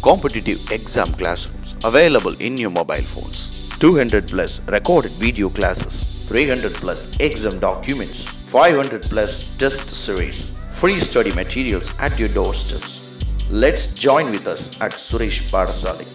competitive exam classrooms available in your mobile phones. 200 plus recorded video classes, 300 plus exam documents, 500 plus test series, free study materials at your doorsteps. Let's join with us at Suresh Padasali.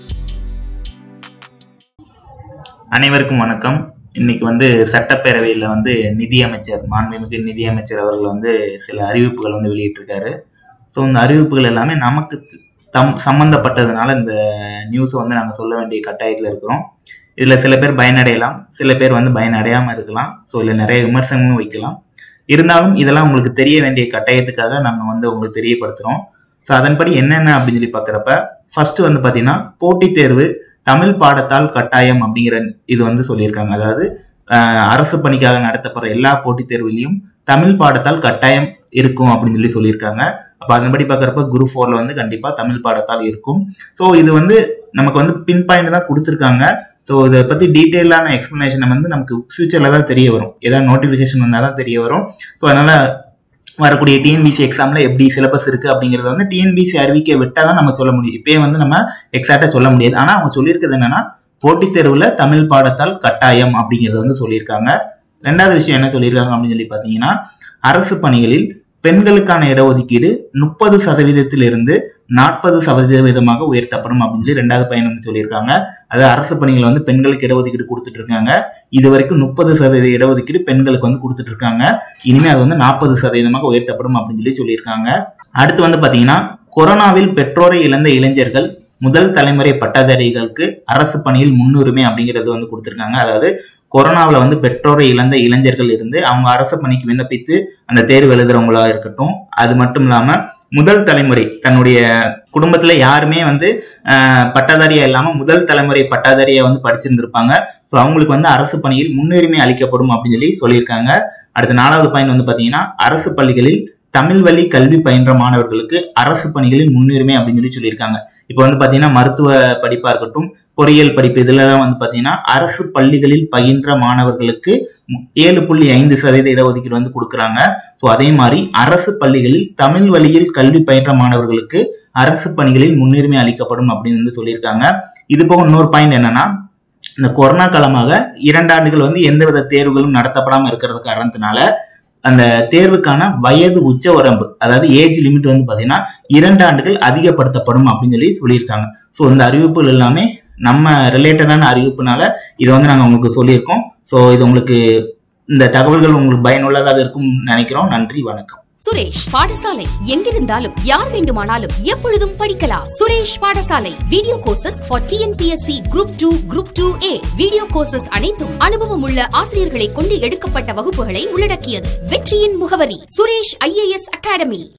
அனைவருக்கும் வணக்கம் இன்னைக்கு வந்து சட்டப்பேரவையில் வந்து நிதியமைச்சர் மாண்புமிகு நிதியமைச்சர் அவர்கள் வந்து சில அறிவிப்புகள் வந்து வெளியிட்டிருக்காரு ஸோ இந்த அறிவிப்புகள் எல்லாமே நமக்கு தம் சம்மந்தப்பட்டதுனால இந்த நியூஸை வந்து நாங்கள் சொல்ல வேண்டிய கட்டாயத்தில் இருக்கிறோம் இதில் சில பேர் பயனடையலாம் சில பேர் வந்து பயனடையாமல் இருக்கலாம் ஸோ இதில் நிறைய விமர்சனமும் வைக்கலாம் இருந்தாலும் இதெல்லாம் உங்களுக்கு தெரிய வேண்டிய கட்டாயத்துக்காக நாங்கள் வந்து உங்களுக்கு தெரியப்படுத்துகிறோம் ஸோ அதன்படி என்னென்ன அப்படின்னு சொல்லி பார்க்குறப்ப ஃபர்ஸ்ட் வந்து பார்த்தீங்கன்னா போட்டித் தேர்வு தமிழ் பாடத்தால் கட்டாயம் அப்படிங்கிற இது வந்து சொல்லியிருக்காங்க அதாவது ஆஹ், அரசு பணிக்காக நடத்தப்படுற எல்லா போட்டித் தேர்வுலையும் தமிழ் பாடத்தால் கட்டாயம் இருக்கும் அப்படின்னு சொல்லி சொல்லியிருக்காங்க அப்போ அதன்படி பார்க்குறப்ப குரூப் ஃபோரில் வந்து கண்டிப்பாக தமிழ் பாடத்தால் இருக்கும் ஸோ இது வந்து நமக்கு வந்து பின் பாயிண்ட் தான் கொடுத்துருக்காங்க ஸோ இதை பற்றி டீட்டெயிலான எக்ஸ்ப்ளனேஷன் வந்து நமக்கு ஃபியூச்சரில் தான் தெரிய வரும் ஏதாவது நோட்டிஃபிகேஷன் வந்தால் தான் தெரிய வரும் ஸோ அதனால் வரக்கூடிய டிஎன்பிசி எக்ஸாமில் எப்படி சிலபஸ் இருக்குது அப்படிங்கிறத வந்து டிஎன்பிசி அறிவிக்க விட்டால் தான் நம்ம சொல்ல முடியும் இப்பயே வந்து நம்ம எக்ஸாக்டாக சொல்ல முடியாது ஆனால் அவங்க சொல்லியிருக்கிறது என்னன்னா போட்டித் தேர்வில் தமிழ் பாடத்தால் கட்டாயம் அப்படிங்கிறத வந்து சொல்லியிருக்காங்க ரெண்டாவது விஷயம் என்ன சொல்லியிருக்காங்க அப்படின்னு சொல்லி பார்த்தீங்கன்னா அரசு பணிகளில் பெண்களுக்கான இடஒதுக்கீடு முப்பது சதவீதத்திலிருந்து நாற்பது சதவீதமாக உயர்த்தப்படும் அப்படின்னு சொல்லி ரெண்டாவது பையன் வந்து சொல்லியிருக்காங்க அதாவது அரசு பணிகள் வந்து பெண்களுக்கு இடஒதுக்கீடு கொடுத்துட்டு இருக்காங்க இது வரைக்கும் முப்பது சதவீத இடஒதுக்கீடு பெண்களுக்கு வந்து கொடுத்துட்டு இருக்காங்க இனிமே அது வந்து நாற்பது சதவீதமாக உயர்த்தப்படும் அப்படின்னு சொல்லி சொல்லியிருக்காங்க அடுத்து வந்து பாத்தீங்கன்னா கொரோனாவில் பெற்றோரை இழந்த இளைஞர்கள் முதல் தலைமுறை பட்டதாரிகளுக்கு அரசு பணியில் முன்னுரிமை அப்படிங்கிறது வந்து கொடுத்துருக்காங்க அதாவது கொரோனாவில் வந்து பெற்றோரை இழந்த இளைஞர்கள் இருந்து அவங்க அரசு பணிக்கு விண்ணப்பித்து அந்த தேர்வு எழுதுறவங்களா இருக்கட்டும் அது மட்டும் இல்லாம முதல் தலைமுறை தன்னுடைய குடும்பத்துல யாருமே வந்து ஆஹ், பட்டதாரியா இல்லாம முதல் தலைமுறை பட்டதாரியா வந்து படிச்சிருந்திருப்பாங்க ஸோ அவங்களுக்கு வந்து அரசு பணியில் முன்னுரிமை அளிக்கப்படும் அப்படின்னு சொல்லி சொல்லியிருக்காங்க அடுத்த நாலாவது பாயிண்ட் வந்து பாத்தீங்கன்னா அரசு பள்ளிகளில் தமிழ் வழி கல்வி பயின்ற மாணவர்களுக்கு அரசு பணிகளில் முன்னுரிமை அப்படின்னு சொல்லி சொல்லியிருக்காங்க இப்போ வந்து பாத்தீங்கன்னா மருத்துவ படிப்பா இருக்கட்டும் பொறியியல் படிப்பு இதுலலாம் வந்து பாத்தீங்கன்னா அரசு பள்ளிகளில் பயின்ற மாணவர்களுக்கு மு- ஏழு புள்ளி ஐந்து சதவீத இடஒதுக்கீடு வந்து கொடுக்குறாங்க ஸோ அதே மாதிரி அரசு பள்ளிகளில் தமிழ் வழியில் கல்வி பயின்ற மாணவர்களுக்கு அரசு பணிகளில் முன்னுரிமை அளிக்கப்படும் அப்படின்னு வந்து சொல்லியிருக்காங்க இது போக இன்னொரு பாயிண்ட் என்னன்னா இந்த கொரோனா காலமாக இரண்டு ஆண்டுகள் வந்து எந்தவித தேர்வுகளும் நடத்தப்படாமல் இருக்கிறது காரணத்தினால அந்த தேர்வுக்கான வயது உச்ச வரம்பு அதாவது ஏஜ் லிமிட் வந்து பாத்தீங்கன்னா இரண்டு ஆண்டுகள் அதிகப்படுத்தப்படும் அப்படின்னு சொல்லி சொல்லியிருக்காங்க ஸோ இந்த அறிவிப்புகள் எல்லாமே நம்ம ரிலேட்டடான அறிவிப்புனால இதை வந்து நாங்கள் உங்களுக்கு சொல்லியிருக்கோம் ஸோ இது உங்களுக்கு இந்த தகவல்கள் உங்களுக்கு பயனுள்ளதாக இருக்கும் நினைக்கிறோம் நன்றி வணக்கம் சுரேஷ் பாடசாலை எங்கிருந்தாலும் யார் வேண்டுமானாலும் எப்பொழுதும் படிக்கலாம் Suresh Padasalai video courses for TNPSC group two group two A video courses அனைத்தும் அனுபவம் உள்ள ஆசிரியர்களை கொண்டு எடுக்கப்பட்ட வகுப்புகளை உள்ளடக்கியது வெற்றியின் முகவரி சுரேஷ் ஐஏஎஸ் அகாடமி